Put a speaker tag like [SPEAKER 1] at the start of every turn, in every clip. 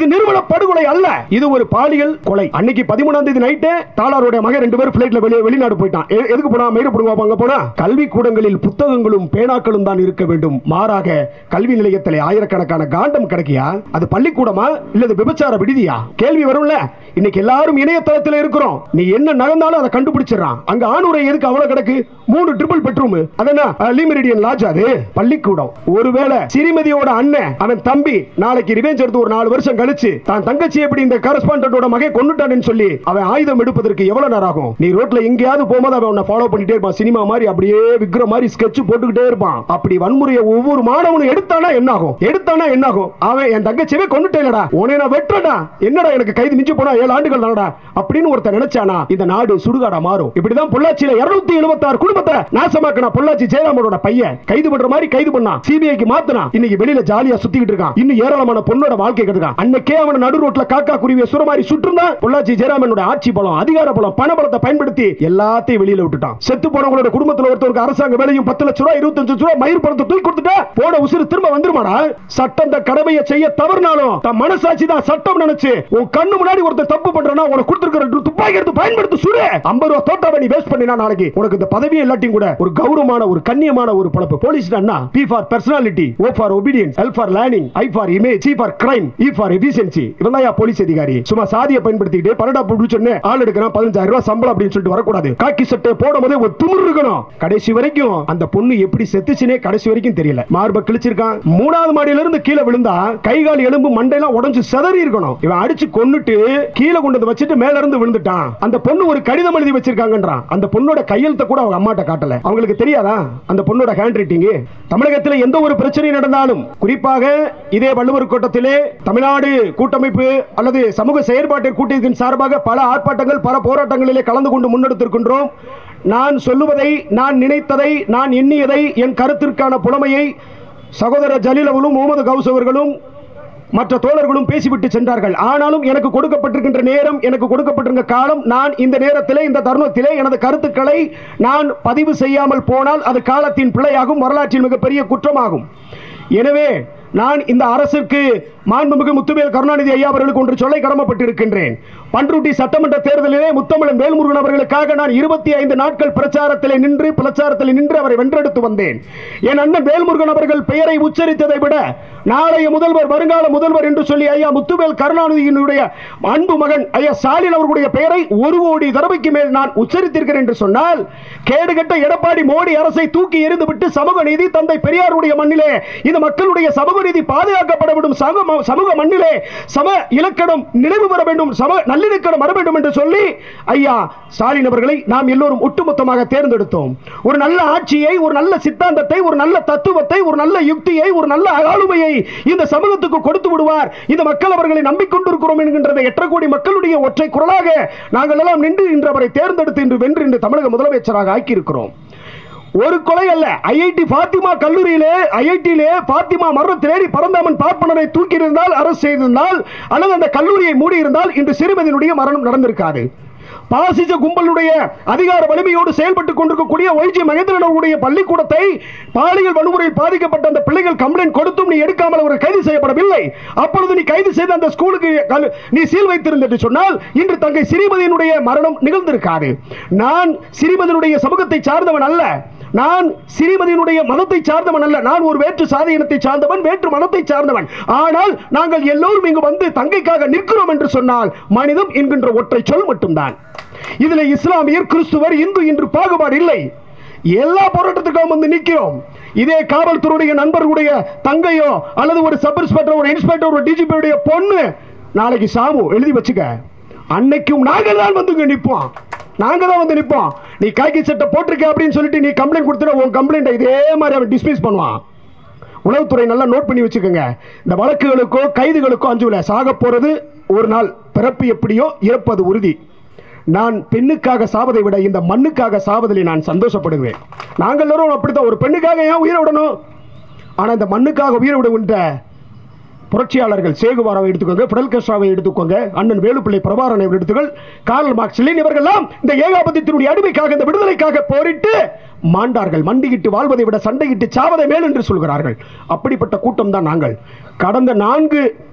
[SPEAKER 1] இது நிறுவன படுகொலை அல்ல இது ஒரு பாலியல் கொலை அன்னைக்கு பதிமூணாம் தேதி நைட்டு தாளாருடைய மகன் ரெண்டு பேரும் பிளைட்ல வெளியே வெளிநாடு போயிட்டான் எ- எதுக்கு போனா மயிரப்படுவா அங்க போனா கல்வி கூடங்களில் புத்தகங்களும் பேனாக்களும் தான் இருக்க வேண்டும் மாறாக கல்வி நிலையத்தில் ஆயிரக்கணக்கான காண்டம் கிடைக்கியா அது பள்ளிக்கூடமா இல்ல இது விபச்சார விடுதியா கேள்வி வரும்ல இன்னைக்கு எல்லாரும் இணையதளத்தில் இருக்கிறோம் நீ என்ன நடந்தாலும் அதை கண்டுபிடிச்சிடறான் அங்க ஆணுரை எதுக்கு அவ்வளவு கிடக்கு மூணு ட்ரிபிள் பெட்ரூம் அதென்ன லிமெரிடியன் லாட்ஜ் அது பள்ளிக்கூடம் ஒருவேளை சிறிமதியோட அண்ணன் அவன் தம்பி நாளைக்கு ரிவெஞ்ச் எடுத்து ஒரு நாலு வருஷம் கழிச்சு தான் தங்கச்சி எப்படி இந்த கரஸ்பாண்டோட மகை கொண்டுட்டான்னு சொல்லி அவன் ஆயுதம் எடுப்பதற்கு எவ்வளவு நேரம் ஆகும் நீ ரோட்ல எங்கேயாவது போகும்போது அவன் உன்னை ஃபாலோ பண்ணிட்டே இருப்பான் சினிமா மாதிரி அப்படியே விக்கிற மாதிரி ஸ்கெட்ச் போட்டுக்கிட்டே இருப்பான் அப்படி வன்முறையை ஒவ்வொரு மாணவனும் எடுத்தானா என்ன ஆகும் எடுத்தானா என்ன ஆகும் அவன் என் தங்கச்சியவே கொண்டுட்டேனடா உன்னை நான் வெட்டுறடா என்னடா எனக்கு கைது மிஞ்சி போனா ஏழு ஆண்டுகள் தானடா அப்படின்னு ஒருத்தன் நினைச்சானா இந்த நாடு சுடுகாடா மாறும் இப்படிதான் பொள்ளாச்சியில இருநூத்தி எழுபத்தி ஆறு குடும்பத்தை நாசமாக்கினா பொள்ளாச்சி ஜெயராமனோட பையன் கைது பண்ற மாதிரி கைது பண்ணா சிபிஐக்கு மாத்தினா இன்னைக்கு வெளியில ஜாலியா சுத்திக்கிட்டு இருக்கான் இன்னும் ஏராளமான பொண்ணோட வாழ்க்கை கெடுக்கான் அன்னைக்கே அவன் நடு ரோட்ல காக்கா குருவிய சுர மாதிரி சுற்றுந்தா பொள்ளாச்சி ஜெயராமனோட ஆட்சி பலம் அதிகார பலம் பண பலத்தை பயன்படுத்தி எல்லாத்தையும் வெளியில விட்டுட்டான் செத்து போனவங்களோட குடும்பத்துல ஒருத்தருக்கு அரசாங்க வேலையும் பத்து லட்ச ரூபாய் இருபத்தஞ்சு லட்ச ரூபாய் மயிர் பணத்தை தூக்கி கொடுத்துட்டா போட உசுறு திரும்ப வந்துருமாடா சட்டம் இந்த கடமையை செய்ய தவறுனாலும் தன் மனசாட்சி தான் சட்டம் நினைச்சு உன் கண்ணு முன்னாடி ஒருத்தன் தப்பு பண்றனா உனக்கு கொடுத்துருக்கிற துப்பாக்கி எடுத்து பயன்படுத்தி சுடு ஐம்பது ரூபா தோட்டாவை நீ வேஸ்ட் பண்ணினா நாளைக்கு உனக்கு இந்த பதவி எல்லாத்தையும் கூட ஒரு கௌரவமான ஒரு கண்ணியமான ஒரு பொழப்பு police P for personality O for obedience L for learning I for image C for crime E for efficiency இவன் தான் போலீஸ் அதிகாரி சும்மா சாதியை பயன்படுத்திக்கிட்டு பன்னெண்டா பிடிச்சோன்னு ஆள் எடுக்கிறான் பதினஞ்சாயிரம் ரூபாய் சம்பளம் அப்படின்னு சொல்லிட்டு வரக்கூடாது காக்கி சட்டை போடும் போதே ஒரு திமிரு இருக்கணும் கடைசி வரைக்கும் அந்த பொண்ணு எப்படி செத்துச்சுனே கடைசி வரைக்கும் தெரியல மார்ப கிழிச்சிருக்கான் மூணாவது மாடியில இருந்து கீழே விழுந்தா கை கால் எலும்பு மண்டையெல்லாம் உடைஞ்சு சிதறி இருக்கணும் இவன் அடிச்சு கொன்னுட்டு கீழே கொண்டு வந்து வச்சுட்டு மேல இருந்து விழுந்துட்டான் அந்த பொண்ணு ஒரு கடிதம் எழுதி வச்சிருக்காங்கன்றான் அந்த பொண்ணோட கையெழுத்த கூட அவங்க அம்மாட்ட காட்டல அவங்களுக்கு தெரியாதா அந்த பொண்ணோட ஹேண்ட் ரைட்டிங் தமிழகத்தில் எந்த ஒரு பிரச்சனை நடந்தாலும் குறிப்பாக இதே வள்ளுவர் கோட்டத்திலே தமிழ்நாடு கூட்டமைப்பு அல்லது சமூக செயற்பாட்டு கூட்டத்தின் சார்பாக பல ஆர்ப்பாட்டங்கள் பல போராட்டங்களிலே கலந்து கொண்டு முன்னெடுத்திருக்கின்றோம் நான் சொல்லுவதை நான் நினைத்ததை நான் எண்ணியதை என் கருத்திற்கான புலமையை சகோதரர் ஜலீல் அவர்களும் முகமது கவுஸ் அவர்களும் மற்ற தோழர்களும் பேசிவிட்டு சென்றார்கள் ஆனாலும் எனக்கு கொடுக்கப்பட்டிருக்கின்ற நேரம் எனக்கு கொடுக்கப்பட்டிருக்கிற காலம் நான் இந்த நேரத்திலே இந்த தருணத்திலே எனது கருத்துக்களை நான் பதிவு செய்யாமல் போனால் அது காலத்தின் பிழையாகும் வரலாற்றின் மிகப்பெரிய குற்றமாகும் எனவே நான் இந்த அரசுக்கு மாண்புமிகு முத்துவேல் கருணாநிதி ஐயா அவர்களுக்கு ஒன்று சொல்லை கடமைப்பட்டிருக்கின்றேன் பன்ருட்டி சட்டமன்ற தேர்தலிலே முத்தமிழன் வேல்முருகன் அவர்களுக்காக நான் இருபத்தி ஐந்து நாட்கள் பிரச்சாரத்திலே நின்று பிரச்சாரத்தில் நின்று அவரை வென்றெடுத்து வந்தேன் என் அண்ணன் வேல்முருகன் அவர்கள் பெயரை உச்சரித்ததை விட நாளைய முதல்வர் வருங்கால முதல்வர் என்று சொல்லி ஐயா முத்துவேல் கருணாநிதியினுடைய அன்பு மகன் ஐயா ஸ்டாலின் அவர்களுடைய பெயரை ஒரு கோடி தடவைக்கு மேல் நான் உச்சரித்திருக்கிறேன் என்று சொன்னால் கேடுகட்ட எடப்பாடி மோடி அரசை தூக்கி எறிந்துவிட்டு சமூக நீதி தந்தை பெரியாருடைய மண்ணிலே இந்த மக்களுடைய சமூக நீதி பாதுகாக்கப்பட வேண்டும் சமூக சமூக மண்ணிலே சம இலக்கணம் நினைவு பெற வேண்டும் சம நல்லிணக்கணம் வர வேண்டும் என்று சொல்லி ஐயா ஸ்டாலின் அவர்களை நாம் எல்லோரும் ஒட்டுமொத்தமாக தேர்ந்தெடுத்தோம் ஒரு நல்ல ஆட்சியை ஒரு நல்ல சித்தாந்தத்தை ஒரு நல்ல தத்துவத்தை ஒரு நல்ல யுக்தியை ஒரு நல்ல ஆளுமையை இந்த சமூகத்துக்கு கொடுத்து விடுவார் இந்த மக்கள் அவர்களை நம்பிக்கொண்டிருக்கிறோம் என்கின்றதை எட்டரை கோடி மக்களுடைய ஒற்றை குரலாக நாங்கள் எல்லாம் நின்று இன்று அவரை தேர்ந்தெடுத்து இன்று வென்று இன்று தமிழக முதலமைச்சராக ஆக்கியிருக்கிறோம் ஒரு கொலை அல்ல ஐஐடி பாத்திமா கல்லூரியிலே ஐஐடியிலே பாத்திமா மரண தேடி பரந்தாமன் பார்ப்பனரை தூக்கி இருந்தால் அரசு செய்திருந்தால் அல்லது அந்த கல்லூரியை மூடி இருந்தால் இன்று சிறுவனுடைய மரணம் நடந்திருக்காது பாசிச கும்பலுடைய அதிகார வலிமையோடு செயல்பட்டுக் கொண்டிருக்கக்கூடிய ஒய்ஜி மகேந்திரன் அவருடைய பள்ளிக்கூடத்தை பாலியல் வன்முறையில் பாதிக்கப்பட்ட அந்த பிள்ளைகள் கம்ப்ளைண்ட் கொடுத்தும் நீ எடுக்காமல் அவர் கைது செய்யப்படவில்லை அப்பொழுது நீ கைது செய்த அந்த ஸ்கூலுக்கு கல்- நீ சீல் வைத்திருந்த என்று சொன்னால் இன்று தங்கை சிறிமதியினுடைய மரணம் நிகழ்ந்திருக்காது நான் சிறிமதியினுடைய சமூகத்தை சார்ந்தவன் அல்ல நான் சிறிமதியினுடைய மதத்தை சார்ந்தவன் அல்ல நான் ஒரு வேற்று சாதி இனத்தை சார்ந்தவன் வேற்று மதத்தை சார்ந்தவன் ஆனால் நாங்கள் எல்லோரும் இங்கு வந்து தங்கைக்காக நிற்கிறோம் என்று சொன்னால் மனிதம் என்கின்ற ஒற்றை சொல் மட்டும்தான் இதுல இஸ்லாமியர் கிறிஸ்துவர் இந்து என்று பாகுபாடு இல்லை எல்லா போராட்டத்துக்கும் வந்து நிற்கிறோம் இதே காவல்துறையுடைய நண்பர்களுடைய தங்கையோ அல்லது ஒரு சப் இன்ஸ்பெக்டர் ஒரு இன்ஸ்பெக்டர் ஒரு டிஜிபியுடைய பொண்ணு நாளைக்கு சாமு எழுதி வச்சுக்க அன்னைக்கும் நாங்கள் தான் வந்து நிற்போம் நாங்க தான் வந்து நிற்போம் நீ காக்கி சட்டை போட்டிருக்க அப்படின்னு சொல்லிட்டு நீ கம்ப்ளைண்ட் கொடுத்துட உன் கம்ப்ளைண்ட் இதே மாதிரி அவன் டிஸ்மிஸ் பண்ணுவான் உளவுத்துறை நல்லா நோட் பண்ணி வச்சுக்கோங்க இந்த வழக்குகளுக்கோ கைதுகளுக்கோ அஞ்சுல சாக போறது ஒரு நாள் பிறப்பு எப்படியோ இறப்பது உறுதி நான் பெண்ணுக்காக சாவதை விட இந்த மண்ணுக்காக சாவதில் நான் சந்தோஷப்படுவேன் நாங்கள் எல்லாரும் அப்படித்தான் ஒரு பெண்ணுக்காக ஏன் உயிரை விடணும் ஆனா இந்த மண்ணுக்காக உயிரை விடுகின்ற புரட்சியாளர்கள் சேகுவாராவை எடுத்துக்கோங்க பிடல் கஸ்டாவை எடுத்துக்கோங்க அண்ணன் வேலுப்பிள்ளை பிரபாரனை எடுத்துக்கள் கார்ல் மார்க்ஸ் லெனின் இவர்கள்லாம் இந்த ஏகாபத்தியத்தினுடைய அடிமைக்காக இந்த விடுதலைக்காக போரிட்டு மாண்டார்கள் மண்டியிட்டு வாழ்வதை விட சண்டையிட்டு சாவதை மேல் என்று சொல்கிறார்கள் அப்படிப்பட்ட கூட்டம் தான் நாங்கள் கடந்த நான்கு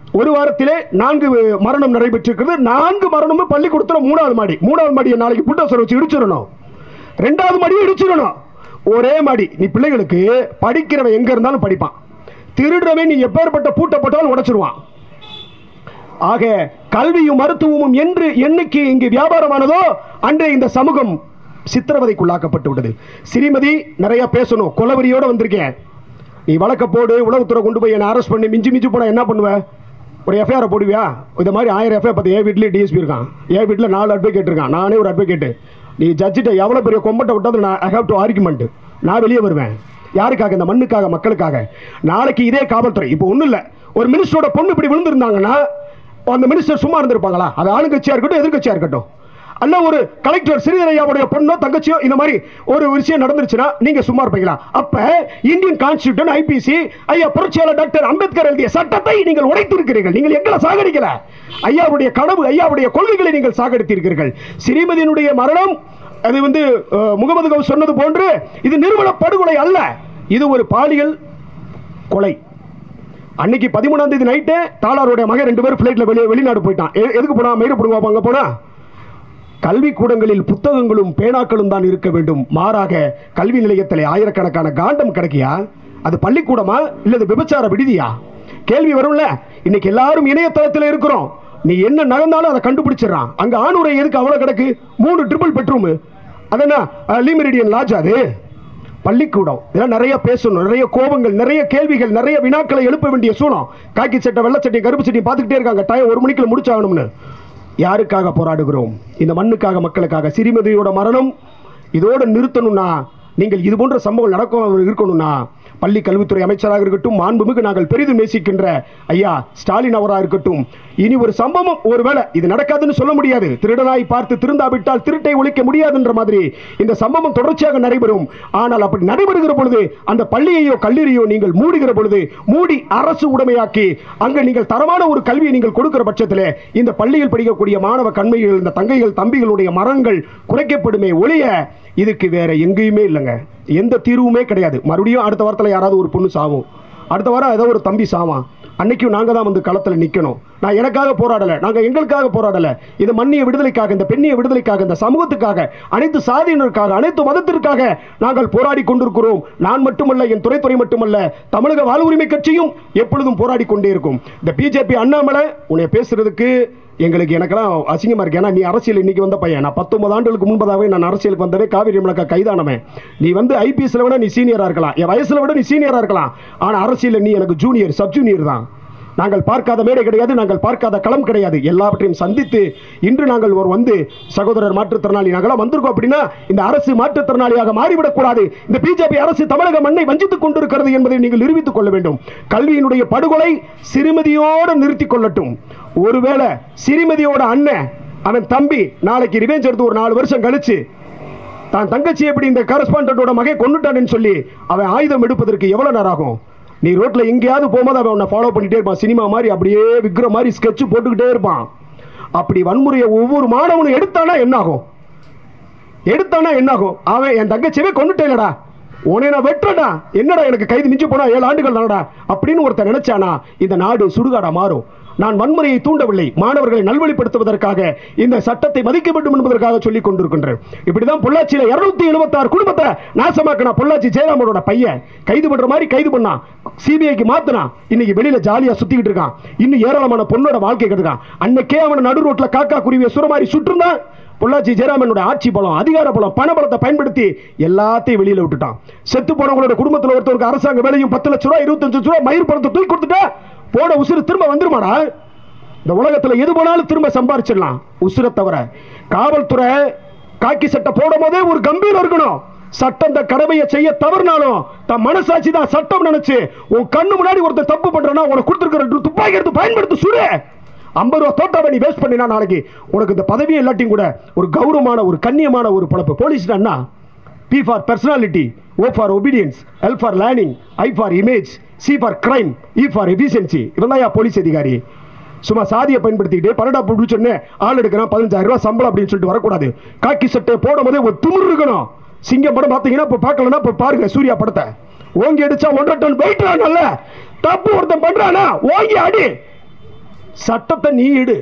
[SPEAKER 1] ஒரு வாரத்திலே நான்கு மரணம் நடைபெற்றிருக்கிறது நான்கு மரணமும் பள்ளிக்கூடத்தில் மூணாவது மாடி மூணாவது மாடியை நாளைக்கு புட்டோசர் வச்சு இடிச்சிடணும் ரெண்டாவது மாடியும் இடிச்சிடணும் ஒரே மாடி நீ பிள்ளைகளுக்கு படிக்கிறவன் எங்க இருந்தாலும் படிப்பான் திருடுறவன் நீ எப்பேற்பட்ட பூட்டப்பட்டாலும் உடைச்சிருவான் ஆக கல்வியும் மருத்துவமும் என்று என்னைக்கு இங்கு வியாபாரமானதோ அன்றே இந்த சமூகம் சித்திரவதைக்குள்ளாக்கப்பட்டு விட்டது ஸ்ரீமதி நிறைய பேசணும் கொலவரியோட வந்திருக்கேன் நீ வழக்க போடு உளவுத்துறை கொண்டு போய் என்ன அரெஸ்ட் பண்ணி மிஞ்சி மிஞ்சி போனா என்ன பண்ணுவ ஒரு எஃப்ஐஆர் போடுவியா இந்த மாதிரி ஆயிரம் எஃப்ஐஆர் பார்த்து என் வீட்லேயே டிஎஸ்பி இருக்கான் என் வீட்டில் நாலு அட்வொகேட் இருக்கான் நானே ஒரு அட்வொகேட் நீ ஜட்ஜிட்ட எவ்வளோ பெரிய கொம்பட்டை விட்டது நான் ஐ ஹேவ் டு ஆர்குமெண்ட் நான் வெளியே வருவேன் யாருக்காக இந்த மண்ணுக்காக மக்களுக்காக நாளைக்கு இதே காவல்துறை இப்போ ஒன்றும் இல்லை ஒரு மினிஸ்டரோட பொண்ணு இப்படி விழுந்திருந்தாங்கன்னா அந்த மினிஸ்டர் சும்மா இருந்திருப்பாங்களா அது ஆளுங்கட்சியா இருக்கட்டும் எதிர்கட்சியா இருக்கட்டும் அல்ல ஒரு கலெக்டர் சிறிதரையாவுடைய பொண்ணோ தங்கச்சியோ இந்த மாதிரி ஒரு விஷயம் நடந்துருச்சுன்னா நீங்க சும்மா இருப்பீங்களா அப்ப இந்தியன் கான்ஸ்டியூஷன் ஐபிசி ஐயா புரட்சியாளர் டாக்டர் அம்பேத்கர் எழுதிய சட்டத்தை நீங்கள் உடைத்திருக்கிறீர்கள் நீங்கள் எங்களை சாகடிக்கல ஐயாவுடைய கனவு ஐயாவுடைய கொள்கைகளை நீங்கள் சாகடித்திருக்கிறீர்கள் ஸ்ரீமதியினுடைய மரணம் அது வந்து அஹ், முகமது கவுஸ் சொன்னது போன்று இது நிறுவன படுகொலை அல்ல இது ஒரு பாலியல் கொலை அன்னைக்கு பதிமூணாம் தேதி நைட்டு தாளாருடைய மகன் ரெண்டு பேரும் ஃப்ளைட்ல வெளியே வெளிநாடு போயிட்டான் எ- எதுக்கு போனா மயிரப்படுவா அங்க போனா கல்வி கூடங்களில் புத்தகங்களும் பேனாக்களும் தான் இருக்க வேண்டும் மாறாக கல்வி நிலையத்தில் ஆயிரக்கணக்கான காண்டம் கிடைக்கியா அது பள்ளிக்கூடமா இல்லது விபச்சார விடுதியா கேள்வி வரும்ல இன்னைக்கு எல்லாரும் இணையதளத்தில் இருக்கிறோம் நீ என்ன நகர்ந்தாலும் அதை கண்டுபிடிச்சிடறான் அங்க ஆணுரை எதுக்கு அவ்வளவு கிடக்கு மூணு ட்ரிபிள் பெட்ரூம் அதென்ன லிமிரிடியன் லாட்ஜ் அது பள்ளிக்கூடம் இதெல்லாம் நிறைய பேசணும் நிறைய கோபங்கள் நிறைய கேள்விகள் நிறைய வினாக்களை எழுப்ப வேண்டிய சூழம் காக்கி சட்டை வெள்ளை சட்டை கருப்பு சட்டை பார்த்துக்கிட்டே இருக்காங்க டைம் ஒரு மணிக்குள்ள முடிச்சாகணும்னு யாருக்காக போராடுகிறோம் இந்த மண்ணுக்காக மக்களுக்காக சிறுமதியோட மரணம் இதோட நிறுத்தணும்னா நீங்கள் இது போன்ற சம்பவம் நடக்கும் இருக்கணும்னா பள்ளி கல்வித்துறை அமைச்சராக இருக்கட்டும் மாண்புமிகு நாங்கள் பெரிதும் நேசிக்கின்ற ஐயா ஸ்டாலின் அவராக இருக்கட்டும் இனி ஒரு சம்பவம் ஒருவேளை இது நடக்காதுன்னு சொல்ல முடியாது திருடனாய் பார்த்து திருந்தாவிட்டால் திருட்டை ஒழிக்க முடியாதுன்ற மாதிரி இந்த சம்பவம் தொடர்ச்சியாக நடைபெறும் ஆனால் அப்படி நடைபெறுகிற பொழுது அந்த பள்ளியையோ கல்லூரியோ நீங்கள் மூடுகிற பொழுது மூடி அரசு உடைமையாக்கி அங்க நீங்கள் தரமான ஒரு கல்வியை நீங்கள் கொடுக்கிற பட்சத்தில் இந்த பள்ளியில் படிக்கக்கூடிய மாணவ கண்மைகள் இந்த தங்கைகள் தம்பிகளுடைய மரங்கள் குறைக்கப்படுமே ஒழிய இதுக்கு வேற எங்கேயுமே இல்லைங்க எந்த தீர்வுமே கிடையாது மறுபடியும் அடுத்த வாரத்தில் யாராவது ஒரு பொண்ணு சாவும் அடுத்த வாரம் ஏதோ ஒரு தம்பி சாவான் அன்னைக்கும் நாங்கள் தான் வந்து களத்தில் நிற்கணும் நான் எனக்காக போராடலை நாங்கள் எங்களுக்காக போராடலை இது மண்ணிய விடுதலைக்காக இந்த பெண்ணிய விடுதலைக்காக இந்த சமூகத்துக்காக அனைத்து சாதியினருக்காக அனைத்து மதத்திற்காக நாங்கள் போராடி கொண்டிருக்கிறோம் நான் மட்டுமல்ல என் துறைத்துறை மட்டுமல்ல தமிழக வாழ்வுரிமை கட்சியும் எப்பொழுதும் போராடி கொண்டே இருக்கும் இந்த பிஜேபி அண்ணாமலை உன்னை பேசுறதுக்கு எங்களுக்கு எனக்கெல்லாம் அசிங்கமா இருக்கு ஏன்னா நீ அரசியல் இன்னைக்கு வந்த பையன் நான் பத்தொன்பது ஆண்டுகளுக்கு முன்பதாகவே நான் அரசியலுக்கு வந்தவே காவிரி விளக்க கைதானவன் நீ வந்து ஐபிஎஸ்ல விட நீ சீனியரா இருக்கலாம் என் வயசுல விட நீ சீனியரா இருக்கலாம் ஆனா அரசியல் நீ எனக்கு ஜூனியர் சப் ஜூனியர் தான் நாங்கள் பார்க்காத மேடை கிடையாது நாங்கள் பார்க்காத களம் கிடையாது எல்லாவற்றையும் சந்தித்து இன்று நாங்கள் ஒரு வந்து சகோதரர் மாற்றுத்திறனாளி நாங்களாம் வந்திருக்கோம் அப்படின்னா இந்த அரசு மாற்றுத்திறனாளியாக மாறிவிடக்கூடாது இந்த பிஜேபி அரசு தமிழக மண்ணை வஞ்சித்துக் கொண்டிருக்கிறது என்பதை நீங்கள் நிரூபித்துக் கொள்ள வேண்டும் கல்வியினுடைய படுகொலை சிறுமதியோடு நிறுத்திக் கொள்ளட்டும் ஒருவேளை சிறுமதியோட அண்ணன் அவன் தம்பி நாளைக்கு ரிவெஞ்ச் எடுத்து ஒரு நாலு வருஷம் கழிச்சு தான் தங்கச்சி எப்படி இந்த கரஸ்பாண்டோட மகை கொண்டுட்டான்னு சொல்லி அவன் ஆயுதம் எடுப்பதற்கு எவ்வளவு நேரம் ஆகும் நீ ரோட்ல எங்கேயாவது போகும்போது அவன் உன்னை ஃபாலோ பண்ணிட்டே இருப்பான் சினிமா மாதிரி அப்படியே விக்கிற மாதிரி ஸ்கெட்ச் போட்டுக்கிட்டே இருப்பான் அப்படி வன்முறையை ஒவ்வொரு மாணவனும் எடுத்தானா என்ன ஆகும் எடுத்தானா என்ன ஆகும் அவன் என் தங்கச்சியவே கொண்டுட்டேலடா உன்னை நான் வெட்டுறடா என்னடா எனக்கு கைது மிஞ்சி போனா ஏழு ஆண்டுகள் தானடா அப்படின்னு ஒருத்தன் நினைச்சானா இந்த நாடு சுடுகாடா மாறும் நான் வன்முறையை தூண்டவில்லை மாணவர்களை நல்வழிப்படுத்துவதற்காக இந்த சட்டத்தை மதிக்க வேண்டும் என்பதற்காக சொல்லிக் கொண்டிருக்கின்றேன் இப்படிதான் பொள்ளாச்சியில இருநூத்தி எழுபத்தாறு குடும்பத்தை நாசமாக்கினா பொள்ளாச்சி ஜெயராமனோட பையன் கைது பண்ற மாதிரி கைது பண்ணான் சிபிஐக்கு மாத்தினா இன்னைக்கு வெளியில ஜாலியா சுத்திக்கிட்டு இருக்கான் இன்னும் ஏராளமான பொண்ணோட வாழ்க்கை கெடுக்கான் அன்னைக்கே அவன் நடு ரோட்ல காக்கா குருவிய சுரமாரி சுற்றுந்தான் பொள்ளாச்சி ஜெயராமனோட ஆட்சி பலம் அதிகார பலம் பண பலத்தை பயன்படுத்தி எல்லாத்தையும் வெளியில விட்டுட்டான் செத்து போனவங்களோட குடும்பத்துல ஒருத்தருக்கு அரசாங்க வேலையும் பத்து லட்ச ரூபாய் இருபத்தஞ்சு லட்ச ரூபாய் மயிர் பணத்தை தூக்கி கொடுத்துட்டா போட உசுறு திரும்ப வந்துருமாடா இந்த உலகத்துல எது போனாலும் திரும்ப சம்பாரிச்சிடலாம் உசுரை தவிர காவல்துறை காக்கி சட்டை போடும் போதே ஒரு கம்பீரம் இருக்கணும் சட்டம் இந்த கடமையை செய்ய தவறுனாலும் தன் மனசாட்சி தான் சட்டம் நினைச்சு உன் கண்ணு முன்னாடி ஒருத்தன் தப்பு பண்றானா உனக்கு கொடுத்துருக்கிற துப்பாக்கி எடுத்து பயன்படுத்தி சுடு ஐம்பது ரூபா தோட்டாவை நீ வேஸ்ட் பண்ணினா நாளைக்கு உனக்கு இந்த பதவி எல்லாத்தையும் கூட ஒரு கௌரவமான ஒரு கண்ணியமான ஒரு பழப்பு போலீஸ் என்ன P for personality O for obedience L for learning I for image C for crime E for efficiency இவன் தான் போலீஸ் அதிகாரி சும்மா சாதியை பயன்படுத்திக்கிட்டு பன்னெண்டா பிடிச்சோன்னே ஆள் எடுக்கிறான் பதினஞ்சாயிரம் ரூபாய் சம்பளம் அப்படின்னு சொல்லிட்டு வரக்கூடாது காக்கி சட்டை போடும் போதே ஒரு திமிர் இருக்கணும் சிங்கம் படம் பார்த்தீங்கன்னா இப்போ பார்க்கலன்னா இப்போ பாருங்க சூர்யா படத்தை ஓங்கி அடிச்சா ஒன்றரை டன் வெயிட் நல்ல தப்பு ஒருத்தன் பண்றானா ஓங்கி அடி சட்டத்தை நீ எடு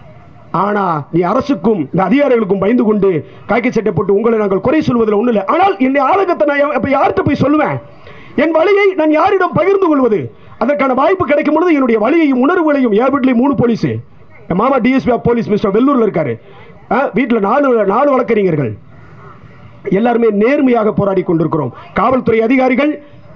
[SPEAKER 1] ஆனா நீ அரசுக்கும் இந்த அதிகாரிகளுக்கும் பயந்து கொண்டு காக்கி சட்டை போட்டு உங்களை நாங்கள் குறை சொல்வதில் ஒண்ணு இல்லை ஆனால் என்னுடைய ஆதங்கத்தை நான் அப்ப யார்கிட்ட போய் சொல்லுவேன் என் வழியை நான் யாரிடம் பகிர்ந்து கொள்வது அதற்கான வாய்ப்பு கிடைக்கும் பொழுது என்னுடைய வழியையும் உணர்வுகளையும் என் வீட்லயும் மூணு போலீஸ் என் மாமா டிஎஸ்பி ஆஃப் போலீஸ் மிஸ்டர் வெள்ளூர்ல இருக்காரு ஆ, வீட்டுல நாலு நாலு வழக்கறிஞர்கள் எல்லாருமே நேர்மையாக போராடி கொண்டிருக்கிறோம் காவல்துறை அதிகாரிகள்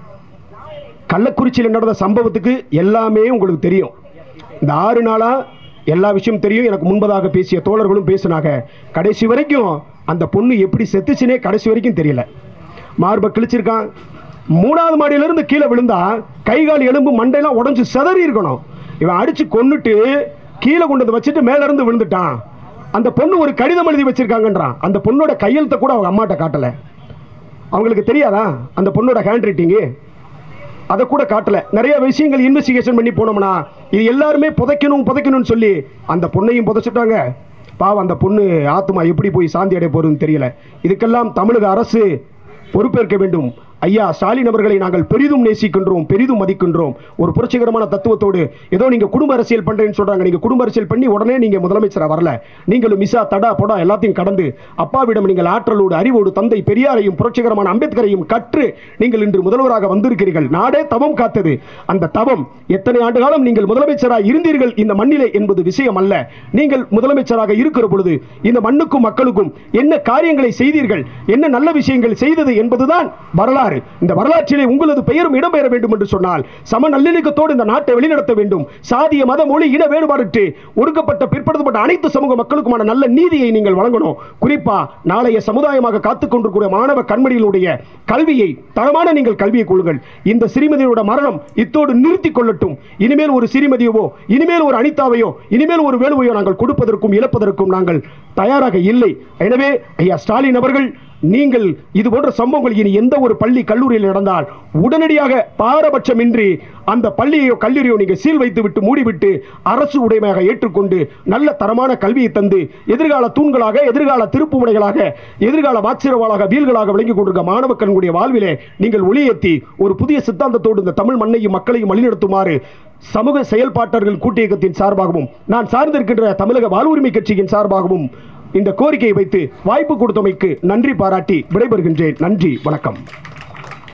[SPEAKER 1] கள்ளக்குறிச்சியில் நடந்த சம்பவத்துக்கு எல்லாமே உங்களுக்கு தெரியும் இந்த ஆறு நாளா எல்லா விஷயம் தெரியும் எனக்கு முன்பதாக பேசிய தோழர்களும் பேசினாங்க கடைசி வரைக்கும் அந்த பொண்ணு எப்படி செத்துச்சுனே கடைசி வரைக்கும் தெரியல மார்பை கிழிச்சிருக்கான் மூணாவது மாடியிலிருந்து கீழே விழுந்தா கை கால் எலும்பு மண்டையெல்லாம் உடைஞ்சு சிதறி இருக்கணும் இவன் அடிச்சு கொன்னுட்டு கீழே கொண்டு வந்து வச்சுட்டு மேல இருந்து விழுந்துட்டான் அந்த பொண்ணு ஒரு கடிதம் எழுதி வச்சிருக்காங்கன்றான் அந்த பொண்ணோட கையெழுத்தை கூட அவங்க அம்மாட்ட காட்டல அவங்களுக்கு தெரியாதா அந்த பொண்ணோட ஹேண்ட் ரைட்டிங்கு அதை கூட காட்டல நிறைய விஷயங்கள் இன்வெஸ்டிகேஷன் பண்ணி போனோம்னா இது எல்லாருமே புதைக்கணும் புதைக்கணும்னு சொல்லி அந்த பொண்ணையும் புதைச்சிட்டாங்க பாவம் அந்த பொண்ணு ஆத்மா எப்படி போய் சாந்தி அடைய போறதுன்னு தெரியல இதுக்கெல்லாம் தமிழக அரசு பொறுப்பேற்க வேண்டும் ஐயா ஸ்டாலின் அவர்களை நாங்கள் பெரிதும் நேசிக்கின்றோம் பெரிதும் மதிக்கின்றோம் ஒரு புரட்சிகரமான தத்துவத்தோடு ஏதோ நீங்க குடும்ப அரசியல் பண்றேன்னு சொல்றாங்க நீங்க குடும்ப அரசியல் பண்ணி உடனே நீங்க முதலமைச்சரா வரல நீங்களும் மிசா தடா பொடா எல்லாத்தையும் கடந்து அப்பாவிடம் நீங்கள் ஆற்றலோடு அறிவோடு தந்தை பெரியாரையும் புரட்சிகரமான அம்பேத்கரையும் கற்று நீங்கள் இன்று முதல்வராக வந்திருக்கிறீர்கள் நாடே தவம் காத்தது அந்த தவம் எத்தனை ஆண்டு காலம் நீங்கள் முதலமைச்சராக இருந்தீர்கள் இந்த மண்ணிலே என்பது விஷயம் அல்ல நீங்கள் முதலமைச்சராக இருக்கிற பொழுது இந்த மண்ணுக்கும் மக்களுக்கும் என்ன காரியங்களை செய்தீர்கள் என்ன நல்ல விஷயங்கள் செய்தது என்பதுதான் வரலாறு இந்த வரலாற்றிலே உங்களது பெயரும் இடம்பெற வேண்டும் என்று சொன்னால் சம நல்லிணக்கத்தோடு இந்த நாட்டை வழிநடத்த வேண்டும் சாதிய மத மொழி இன வேறுபாடற்று ஒடுக்கப்பட்ட பிற்படுத்தப்பட்ட அனைத்து சமூக மக்களுக்குமான நல்ல நீதியை நீங்கள் வழங்கணும் குறிப்பா நாளைய சமுதாயமாக காத்துக் கொண்டிருக்கிற மாணவ கண்மணிகளுடைய கல்வியை தரமான நீங்கள் கல்வியை கொள்ளுங்கள் இந்த சிறுமதியோட மரணம் இத்தோடு நிறுத்திக் கொள்ளட்டும் இனிமேல் ஒரு சிறுமதியவோ இனிமேல் ஒரு அனிதாவையோ இனிமேல் ஒரு வேலுவையோ நாங்கள் கொடுப்பதற்கும் இழப்பதற்கும் நாங்கள் தயாராக இல்லை எனவே ஐயா ஸ்டாலின் அவர்கள் நீங்கள் இது போன்ற சம்பவங்கள் இனி எந்த ஒரு பள்ளி கல்லூரியில் நடந்தால் உடனடியாக பாரபட்சமின்றி அந்த பள்ளியையோ கல்லூரியோ நீங்க சீல் வைத்து விட்டு மூடிவிட்டு அரசு உடைமையாக ஏற்றுக்கொண்டு நல்ல தரமான கல்வியை தந்து எதிர்கால தூண்களாக எதிர்கால திருப்புமுனைகளாக எதிர்கால வாச்சிரவாளாக வீல்களாக விளங்கிக் கொண்டிருக்க மாணவ கண்களுடைய வாழ்விலே நீங்கள் ஒளியேற்றி ஒரு புதிய சித்தாந்தத்தோடு இந்த தமிழ் மண்ணையும் மக்களையும் வழிநடத்துமாறு சமூக செயல்பாட்டர்கள் கூட்டியக்கத்தின் சார்பாகவும் நான் சார்ந்திருக்கின்ற தமிழக வாழ்வுரிமை கட்சியின் சார்பாகவும் இந்த கோரிக்கையை வைத்து வாய்ப்பு கொடுத்தமைக்கு நன்றி பாராட்டி விடைபெறுகின்றேன் நன்றி வணக்கம்